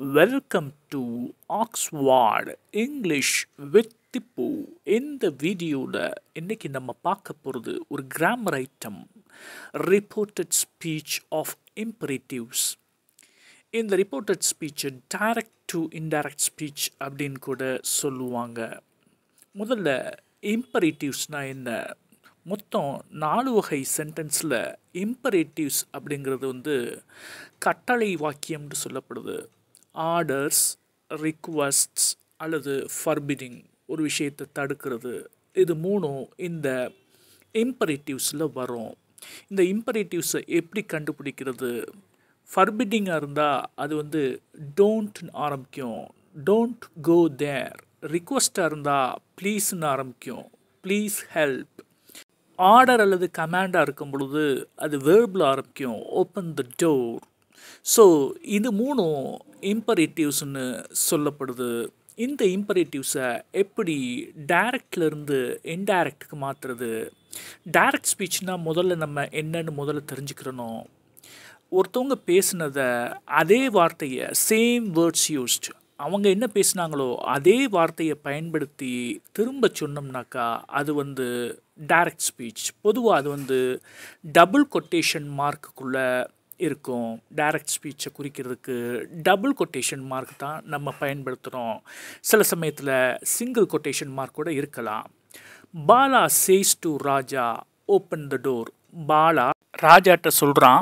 welcome to Oxford English with Tippu இந்த வீடியோவில் இன்னைக்கு நம்ம பார்க்க போகிறது ஒரு grammar item reported speech of imperatives இந்த ரிப்போர்ட்டட் ஸ்பீச்சை டைரக்ட் டு இன்டைரக்ட் ஸ்பீச் அப்படின்னு கூட சொல்லுவாங்க முதல்ல இம்பரேட்டிவ்ஸ்னால் என்ன மொத்தம் நாலு வகை சென்டென்ஸில் இம்பரேட்டிவ்ஸ் அப்படிங்கிறது வந்து கட்டளை வாக்கியம்னு சொல்லப்படுது ஆர்டர்ஸ் ரிக்வஸ்ட்ஸ் அல்லது ஃபர்பிடிங் ஒரு விஷயத்தை தடுக்கிறது இது மூணும் இந்த இம்பரேட்டிவ்ஸில் வரும் இந்த இம்பரேட்டிவ்ஸை எப்படி கண்டுபிடிக்கிறது ஃபர்பிடிங்காக இருந்தால் அது வந்து டோன்ட்னு ஆரம்பிக்கும் டோன்ட் கோ தேர் ரிக்வஸ்ட்டாக இருந்தால் ப்ளீஸ்னு ஆரம்பிக்கும் ப்ளீஸ் ஹெல்ப் ஆர்டர் அல்லது கமாண்டாக இருக்கும் பொழுது அது வேர்பில் ஆரம்பிக்கும் ஓப்பன் த டோர் ஸோ இது மூணும் இம்பரேட்டிவ்ஸ்னு சொல்லப்படுது இந்த இம்பரேட்டிவ்ஸை எப்படி டைரக்ட்லேருந்து இன்டைரக்டுக்கு மாற்றுறது டைரக்ட் ஸ்பீச்னால் முதல்ல நம்ம என்னன்னு முதல்ல தெரிஞ்சுக்கிறணும் ஒருத்தவங்க பேசுனதை அதே வார்த்தையை சேம் வேர்ட்ஸ் யூஸ்ட் அவங்க என்ன பேசுனாங்களோ அதே வார்த்தையை பயன்படுத்தி திரும்ப சொன்னோம்னாக்கா அது வந்து டைரக்ட் ஸ்பீச் பொதுவாக அது வந்து டபுள் கொட்டேஷன் மார்க்குக்குள்ளே இருக்கும் டைரக்ட் ஸ்பீச்சை குறிக்கிறதுக்கு டபுள் கொட்டேஷன் மார்க் தான் நம்ம பயன்படுத்துகிறோம் சில சமயத்தில் சிங்கிள் கொட்டேஷன் மார்க் கூட இருக்கலாம் Bala says to Raja open the door Bala ராஜாட்ட சொல்கிறான்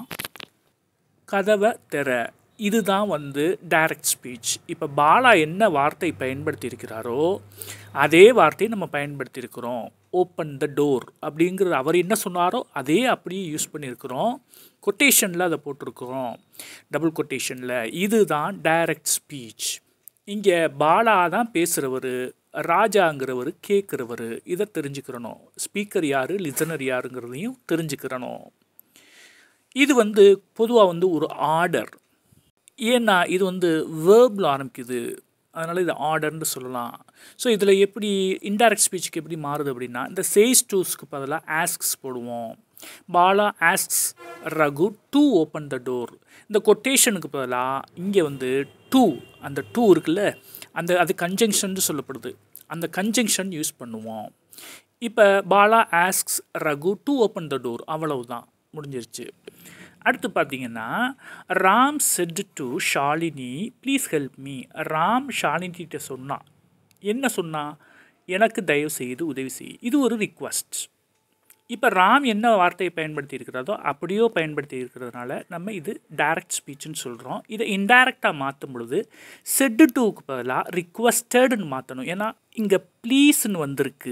கதவை திற இதுதான் வந்து டைரக்ட் ஸ்பீச் இப்போ பாலா என்ன வார்த்தை பயன்படுத்தியிருக்கிறாரோ அதே வார்த்தையை நம்ம பயன்படுத்தியிருக்கிறோம் ஓப்பன் த டோர் அப்படிங்கிறது அவர் என்ன சொன்னாரோ அதே அப்படியே யூஸ் பண்ணியிருக்கிறோம் கொட்டேஷனில் அதை போட்டிருக்கிறோம் டபுள் கொட்டேஷனில் இதுதான் டைரக்ட் ஸ்பீச் இங்கே பாலா தான் பேசுகிறவர் ராஜாங்கிறவர் கேட்குறவர் இதை தெரிஞ்சுக்கிறணும் ஸ்பீக்கர் யார் லிசனர் யாருங்கிறதையும் தெரிஞ்சுக்கிறணும் இது வந்து பொதுவாக வந்து ஒரு ஆர்டர் ஏன்னா இது வந்து வேர்பில் ஆரம்பிக்குது அதனால் இது ஆர்டர்னு சொல்லலாம் ஸோ இதில் எப்படி இன்டைரக்ட் ஸ்பீச்சுக்கு எப்படி மாறுது அப்படின்னா இந்த சேஸ் டூஸ்க்கு பதிலாக ஆஸ்க்ஸ் போடுவோம் Bala asks Raghu to open the door இந்த கொட்டேஷனுக்கு பதிலாக இங்கே வந்து டூ அந்த டூ இருக்குல்ல அந்த அது கன்ஜங்ஷன் சொல்லப்படுது அந்த கன்ஜங்ஷன் யூஸ் பண்ணுவோம் இப்போ Bala asks Raghu to open the door அவ்வளவுதான் முடிஞ்சிருச்சு அடுத்து பார்த்தீங்கன்னா Ram said to Shalini please help me Ram ஷாலினிகிட்ட சொன்னான் என்ன சொன்னா எனக்கு தயவு செய்து உதவி செய் இது ஒரு ரிக்வஸ்ட் இப்போ ராம் என்ன வார்த்தையை பயன்படுத்தி இருக்கிறதோ அப்படியோ பயன்படுத்தி இருக்கிறதுனால நம்ம இது டைரக்ட் ஸ்பீச்சுன்னு சொல்கிறோம் இதை இன்டைரக்டாக மாற்றும் பொழுது செட்டு டூக்கு பதிலாக ரிக்வஸ்டடுன்னு மாற்றணும் ஏன்னா இங்கே ப்ளீஸ்ன்னு வந்திருக்கு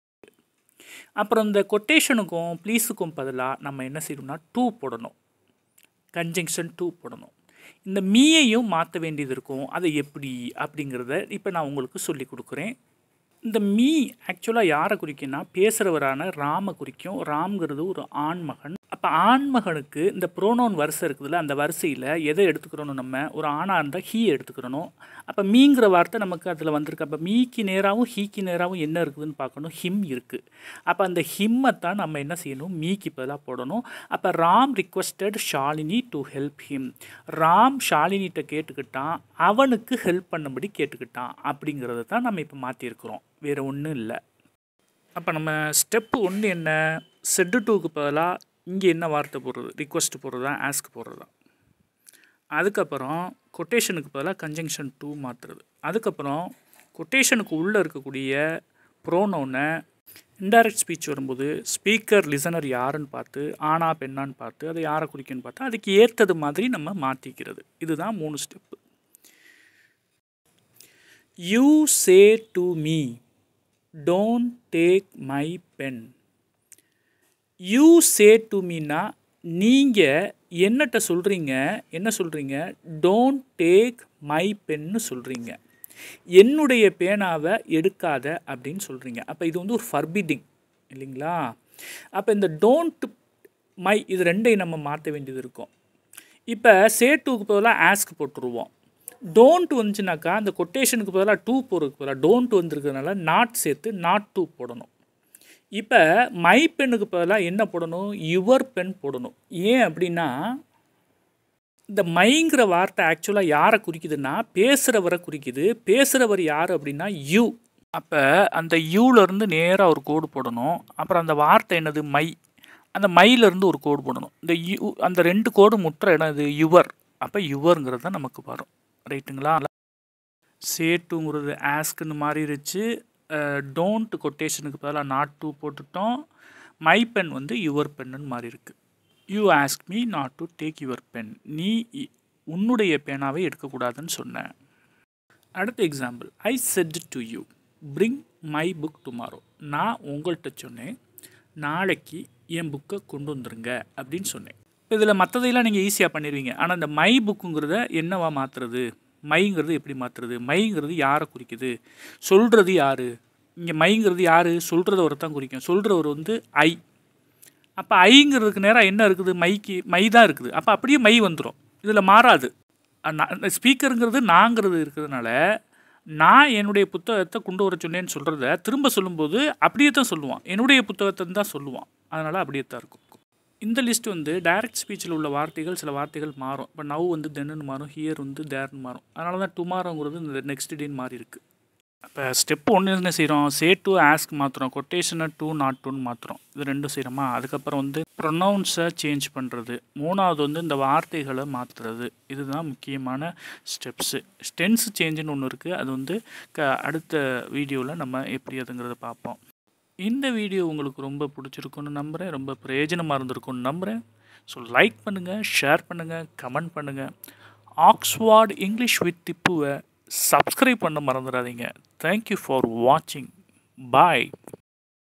அப்புறம் இந்த கொட்டேஷனுக்கும் ப்ளீஸுக்கும் பதிலாக நம்ம என்ன செய்யணும்னா டூ போடணும் கன்ஜங்ஷன் டூ போடணும் இந்த மீயையும் மாற்ற வேண்டியது இருக்கும் அதை எப்படி அப்படிங்கிறத இப்போ நான் உங்களுக்கு சொல்லி கொடுக்குறேன் இந்த மீ ஆக்சுவலாக யாரை குறிக்குன்னா பேசுகிறவரான ராம குறிக்கும் ராம்ங்கிறது ஒரு ஆண்மகன் அப்போ ஆண்மகனுக்கு இந்த ப்ரோனோன் வரிசை இருக்குதுல்ல அந்த வரிசையில் எதை எடுத்துக்கிறோன்னு நம்ம ஒரு ஆணாக இருந்தால் ஹீ எடுத்துக்கிறணும் அப்போ மீங்கிற வார்த்தை நமக்கு அதில் வந்திருக்கு அப்போ மீக்கு நேராகவும் ஹீக்கு நேராகவும் என்ன இருக்குதுன்னு பார்க்கணும் ஹிம் இருக்குது அப்போ அந்த ஹிம்மை தான் நம்ம என்ன செய்யணும் மீக்கு பதிலாக போடணும் அப்போ Ram requested Shalini to help him Ram ஷாலினிகிட்ட கேட்டுக்கிட்டான் அவனுக்கு ஹெல்ப் பண்ணும்படி கேட்டுக்கிட்டான் அப்படிங்கிறத தான் நம்ம இப்போ மாற்றிருக்கிறோம் வேறு ஒன்றும் இல்லை அப்போ நம்ம ஸ்டெப்பு ஒன்று என்ன செட்டு டூக்கு பதிலாக இங்கே என்ன வார்த்தை போடுறது ரிக்வஸ்ட் போடுறது தான் ஆஸ்க் போடுறது தான் அதுக்கப்புறம் கொட்டேஷனுக்கு பதிலாக கன்ஜங்ஷன் டூ மாற்றுறது அதுக்கப்புறம் கொட்டேஷனுக்கு உள்ளே இருக்கக்கூடிய ப்ரோனோனை இன்டைரக்ட் ஸ்பீச் வரும்போது ஸ்பீக்கர் லிசனர் யாருன்னு பார்த்து ஆனா பெண்ணான்னு பார்த்து அதை யாரை குறிக்குன்னு பார்த்தா அதுக்கு ஏற்றது மாதிரி நம்ம மாற்றிக்கிறது இதுதான் மூணு step you say to me don't take my pen you say to மீனா நீங்கள் என்னட்ட சொல்கிறீங்க என்ன சொல்கிறீங்க டோன்ட் டேக் மை பென்னு சொல்கிறீங்க என்னுடைய பேனாவை எடுக்காத அப்படின்னு சொல்கிறீங்க அப்போ இது வந்து ஒரு ஃபர்பிடிங் இல்லைங்களா அப்போ இந்த டோன்ட் மை இது ரெண்டையும் நம்ம மாற்ற வேண்டியது இருக்கும் இப்போ சே டூக்கு பதிலாக ஆஸ்க் போட்டுருவோம் டோன்ட் வந்துச்சுனாக்கா அந்த கொட்டேஷனுக்கு பதிலாக டூ போகிறதுக்கு பதிலாக டோன்ட் வந்திருக்கிறதுனால நாட் சேர்த்து நாட் டூ போடணும் இப்போ மை பெண்ணுக்கு பதிலாக என்ன போடணும் யுவர் பென் போடணும் ஏன் அப்படின்னா இந்த மைங்கிற வார்த்தை ஆக்சுவலாக யாரை குறிக்குதுன்னா பேசுகிறவரை குறிக்குது பேசுகிறவர் யார் அப்படின்னா யூ அப்போ அந்த யூலேருந்து நேராக ஒரு கோடு போடணும் அப்புறம் அந்த வார்த்தை என்னது மை அந்த மையிலேருந்து ஒரு கோடு போடணும் இந்த யூ அந்த ரெண்டு கோடு முட்டுற இடம் இது யுவர் அப்போ யுவருங்கிறது தான் நமக்கு வரும் ரைட்டுங்களா சேட்டுங்கிறது ஆஸ்க்குன்னு மாறிடுச்சு டோன்ட் கொட்டேஷனுக்கு பதிலாக நாட் டூ போட்டுட்டோம் மை பென் வந்து யுவர் பென்னு மாறி இருக்கு you ask me not to take your pen நீ இ- உன்னுடைய பேனாவை எடுக்கக்கூடாதுன்னு சொன்னேன் அடுத்த example I said to you bring my book tomorrow நான் உங்கள்கிட்ட சொன்னேன் நாளைக்கு என் புக்கை கொண்டு வந்துருங்க அப்படின்னு சொன்னேன் இதில் மற்றதையெல்லாம் நீங்கள் ஈஸியாக பண்ணிடுவீங்க ஆனால் இந்த மை புக்குங்கிறத என்னவா மாற்றுறது மைங்கிறது எப்படி மாற்றுறது மைங்கிறது யாரை குறிக்குது சொல்கிறது யார் இங்கே மைங்கிறது யார் சொல்கிறத ஒருத்தான் குறிக்கும் சொல்கிறவர் வந்து ஐ அப்போ ஐங்கிறதுக்கு நேரம் என்ன இருக்குது மைக்கு மை தான் இருக்குது அப்போ அப்படியே மை வந்துடும் இதில் மாறாது ஸ்பீக்கருங்கிறது நாங்கிறது இருக்கிறதுனால நான் என்னுடைய புத்தகத்தை கொண்டு வர சொன்னேன்னு சொல்கிறத திரும்ப சொல்லும்போது அப்படியே தான் சொல்லுவான் என்னுடைய புத்தகத்தை தான் சொல்லுவான் அதனால் அப்படியே தான் இருக்கும் இந்த லிஸ்ட் வந்து டைரக்ட் ஸ்பீச்சில் உள்ள வார்த்தைகள் சில வார்த்தைகள் மாறும் இப்போ நவ் வந்து தென்னு மாறும் ஹியர் வந்து தேர்னு மாறும் அதனால தான் டுமாரோங்கிறது இந்த நெக்ஸ்ட் டேன்னு மாறி இருக்கு இப்போ ஸ்டெப் ஒன்று என்ன செய்கிறோம் சே டு ஆஸ்க் மாற்றுறோம் கொட்டேஷனை டூ நாட் டூன்னு மாற்றுறோம் இது ரெண்டும் செய்கிறோமா அதுக்கப்புறம் வந்து ப்ரொனவுன்ஸை சேஞ்ச் பண்ணுறது மூணாவது வந்து இந்த வார்த்தைகளை மாற்றுறது இதுதான் முக்கியமான ஸ்டெப்ஸு ஸ்டென்ஸ் சேஞ்சுன்னு ஒன்று இருக்குது அது வந்து க அடுத்த வீடியோவில் நம்ம எப்படி அதுங்கிறத பார்ப்போம் இந்த வீடியோ உங்களுக்கு ரொம்ப பிடிச்சிருக்குன்னு நம்புகிறேன் ரொம்ப பிரயோஜனமாக இருந்திருக்கும்னு நம்புகிறேன் ஸோ லைக் பண்ணுங்கள் ஷேர் பண்ணுங்கள் கமெண்ட் பண்ணுங்கள் ஆக்ஸ்வார்ட் இங்கிலீஷ் வித் திப்புவை சப்ஸ்கிரைப் பண்ண மறந்துடாதீங்க தேங்க்யூ ஃபார் வாட்சிங் பாய்